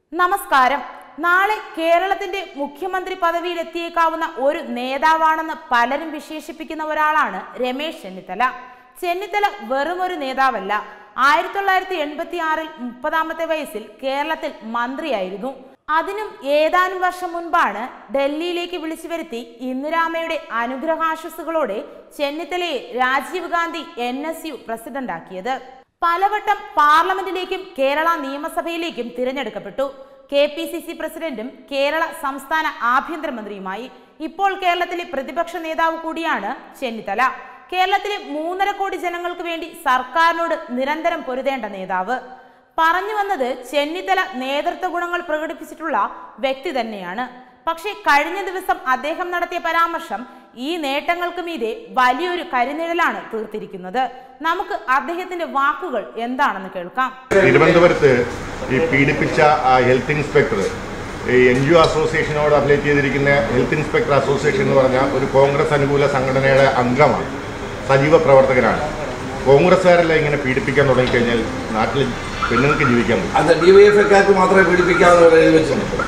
നമസ്കാരം നാളെ കേരളത്തിന്റെ മുഖ്യമന്ത്രി പദവിയിൽ എത്തിയേക്കാവുന്ന ഒരു നേതാവാണെന്ന് പലരും വിശേഷിപ്പിക്കുന്ന ഒരാളാണ് രമേശ് ചെന്നിത്തല ചെന്നിത്തല വെറും ഒരു നേതാവല്ല ആയിരത്തി തൊള്ളായിരത്തി എൺപത്തി ആറിൽ മുപ്പതാമത്തെ വയസ്സിൽ കേരളത്തിൽ മന്ത്രിയായിരുന്നു അതിനും ഏതാനും വർഷം മുൻപാണ് ഡൽഹിയിലേക്ക് വിളിച്ചു വരുത്തി ഇന്ദിരാമയുടെ അനുഗ്രഹാശസ്സുകളോടെ ചെന്നിത്തലയെ Rajiv Gandhi N S U പ്രസിഡന്റാക്കിയത് പലവട്ടം പാർലമെന്റിലേക്കും കേരള നിയമസഭയിലേക്കും തിരഞ്ഞെടുക്കപ്പെട്ടു കെ പി സി സി പ്രസിഡന്റും കേരള സംസ്ഥാന ആഭ്യന്തരമന്ത്രിയുമായി ഇപ്പോൾ കേരളത്തിലെ പ്രതിപക്ഷ നേതാവ് കൂടിയാണ് ചെന്നിത്തല കേരളത്തിലെ മൂന്നര കോടി ജനങ്ങൾക്ക് വേണ്ടി സർക്കാരിനോട് നിരന്തരം പൊരുതേണ്ട നേതാവ് പറഞ്ഞു വന്നത് ചെന്നിത്തല നേതൃത്വ ഗുണങ്ങൾ പ്രകടിപ്പിച്ചിട്ടുള്ള വ്യക്തി തന്നെയാണ് പക്ഷേ കഴിഞ്ഞ ദിവസം അദ്ദേഹം നടത്തിയ പരാമർശം ഈ നേട്ടങ്ങൾക്ക് മീതെ വലിയൊരു കരിനിഴലാണ് തീർത്തിരിക്കുന്നത് നമുക്ക് അദ്ദേഹത്തിന്റെ വാക്കുകൾ എന്താണെന്ന് കേൾക്കാം തിരുവനന്തപുരത്ത് ഈ പീഡിപ്പിച്ച ആ ഹെൽത്ത് ഇൻസ്പെക്ടർ ഈ എൻ ജി ഒ അസോസിയേഷനോട് അഫിലേറ്റ് ചെയ്തിരിക്കുന്ന ഹെൽത്ത് ഇൻസ്പെക്ടർ അസോസിയേഷൻ എന്ന് പറഞ്ഞ ഒരു കോൺഗ്രസ് അനുകൂല സംഘടനയുടെ അംഗമാണ് സജീവ പ്രവർത്തകനാണ് കോൺഗ്രസ്സുകാരെല്ലാം ഇങ്ങനെ പീഡിപ്പിക്കാൻ തുടങ്ങിക്കഴിഞ്ഞാൽ നാട്ടിൽ പെണ്ണുങ്ങൾക്ക് ജീവിക്കാൻ പറ്റും അത് ഡിവൈഎഫ്ഐക്കാർക്ക് മാത്രമേ പീഡിപ്പിക്കാവുന്ന എഴുതി വെച്ചിട്ടുണ്ട്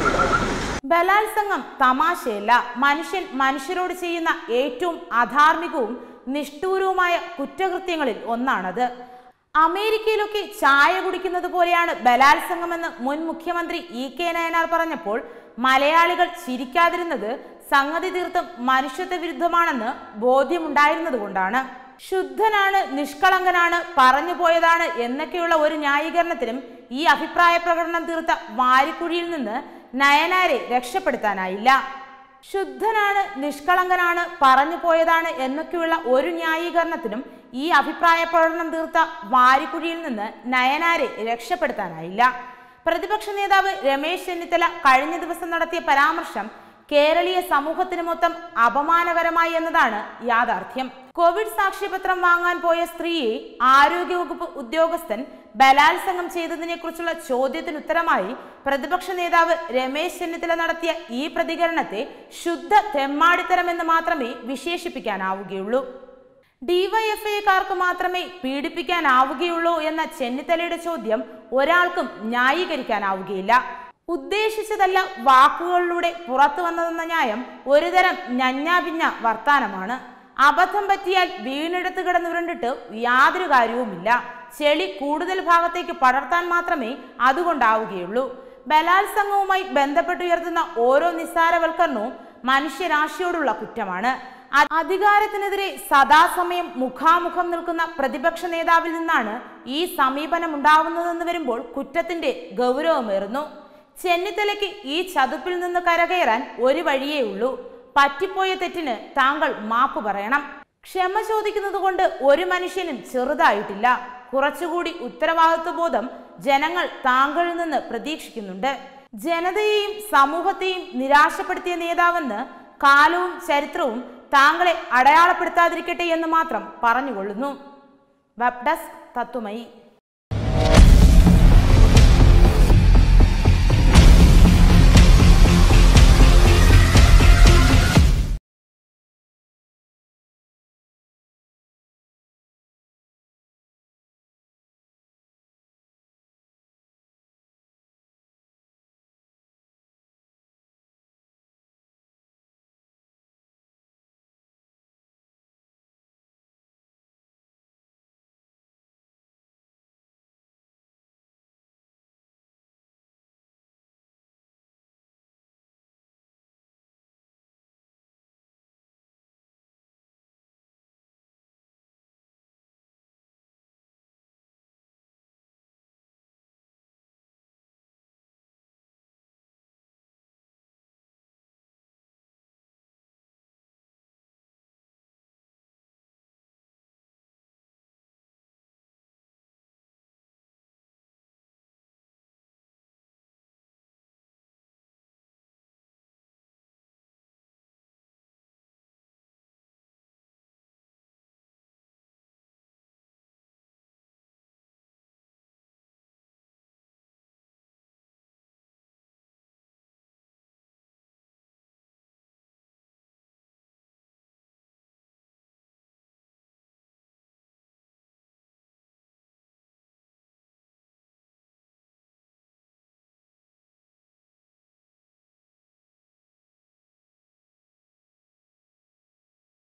ബലാത്സംഗം തമാശയല്ല മനുഷ്യൻ മനുഷ്യരോട് ചെയ്യുന്ന ഏറ്റവും അധാർമികവും നിഷ്ഠൂരവുമായ കുറ്റകൃത്യങ്ങളിൽ ഒന്നാണത് അമേരിക്കയിലൊക്കെ ചായ കുടിക്കുന്നത് പോലെയാണ് ബലാത്സംഗമെന്ന് മുൻ മുഖ്യമന്ത്രി ഇ കെ നയനാർ പറഞ്ഞപ്പോൾ മലയാളികൾ ചിരിക്കാതിരുന്നത് സംഗതി തീർത്തും മനുഷ്യത്വ വിരുദ്ധമാണെന്ന് ബോധ്യമുണ്ടായിരുന്നത് കൊണ്ടാണ് ശുദ്ധനാണ് നിഷ്കളങ്കനാണ് പറഞ്ഞു പോയതാണ് എന്നൊക്കെയുള്ള ഒരു ന്യായീകരണത്തിനും ഈ അഭിപ്രായ പ്രകടനം തീർത്ത വാരിക്കുഴിയിൽ നിന്ന് നയനാരെ രക്ഷപ്പെടുത്താനായില്ല ശുദ്ധനാണ് നിഷ്കളങ്കനാണ് പറഞ്ഞു പോയതാണ് എന്നൊക്കെയുള്ള ഒരു ന്യായീകരണത്തിനും ഈ അഭിപ്രായ പ്രകടനം തീർത്ത വാരിക്കുഴിയിൽ നിന്ന് നയനാരെ രക്ഷപ്പെടുത്താനായില്ല പ്രതിപക്ഷ നേതാവ് രമേശ് ചെന്നിത്തല കഴിഞ്ഞ ദിവസം നടത്തിയ പരാമർശം കേരളീയ സമൂഹത്തിന് മൊത്തം അപമാനകരമായി എന്നതാണ് യാഥാർത്ഥ്യം കോവിഡ് സാക്ഷ്യപത്രം വാങ്ങാൻ പോയ സ്ത്രീയെ ആരോഗ്യവകുപ്പ് ഉദ്യോഗസ്ഥൻ ബലാത്സംഗം ചെയ്തതിനെ കുറിച്ചുള്ള ചോദ്യത്തിന് ഉത്തരമായി പ്രതിപക്ഷ നേതാവ് രമേശ് ചെന്നിത്തല നടത്തിയ ഈ പ്രതികരണത്തെ ശുദ്ധ തെമ്മാടിത്തരമെന്ന് മാത്രമേ വിശേഷിപ്പിക്കാനാവുകയുള്ളൂ ഡിവൈഎഫ്ഐക്കാർക്ക് മാത്രമേ പീഡിപ്പിക്കാനാവുകയുള്ളൂ എന്ന ചെന്നിത്തലയുടെ ചോദ്യം ഒരാൾക്കും ന്യായീകരിക്കാനാവുകയില്ല ഉദ്ദേശിച്ചതല്ല വാക്കുകളിലൂടെ പുറത്തു വന്നതെന്ന ന്യായം ഒരുതരം ഞഞ്ഞാപിഞ്ഞ വർത്താനമാണ് അബദ്ധം പറ്റിയാൽ വീണെടുത്ത് കിടന്നുരുണ്ടിട്ട് യാതൊരു കാര്യവുമില്ല ചെളി കൂടുതൽ ഭാഗത്തേക്ക് പടർത്താൻ മാത്രമേ അതുകൊണ്ടാവുകയുള്ളൂ ബലാത്സംഗവുമായി ബന്ധപ്പെട്ടുയർത്തുന്ന ഓരോ നിസ്സാരവൽക്കരണവും മനുഷ്യരാശിയോടുള്ള കുറ്റമാണ് അ- അധികാരത്തിനെതിരെ സദാസമയം മുഖാമുഖം നിൽക്കുന്ന പ്രതിപക്ഷ നേതാവിൽ നിന്നാണ് ഈ സമീപനം ഉണ്ടാവുന്നതെന്ന് വരുമ്പോൾ കുറ്റത്തിന്റെ ഗൗരവമേറുന്നു ചെന്നിത്തലയ്ക്ക് ഈ ചതുപ്പിൽ നിന്ന് കരകയറാൻ ഒരു വഴിയേ ഉള്ളൂ പറ്റിപ്പോയ തെറ്റിന് താങ്കൾ മാപ്പ് പറയണം ക്ഷമ ചോദിക്കുന്നത് കൊണ്ട് ഒരു മനുഷ്യനും ചെറുതായിട്ടില്ല കുറച്ചുകൂടി ഉത്തരവാദിത്വ ബോധം ജനങ്ങൾ താങ്കളിൽ നിന്ന് പ്രതീക്ഷിക്കുന്നുണ്ട് ജനതയെയും സമൂഹത്തെയും നിരാശപ്പെടുത്തിയ നേതാവെന്ന് കാലവും ചരിത്രവും താങ്കളെ അടയാളപ്പെടുത്താതിരിക്കട്ടെ എന്ന് മാത്രം പറഞ്ഞുകൊള്ളുന്നു വെബ് ഡെസ്ക് തത്വമയി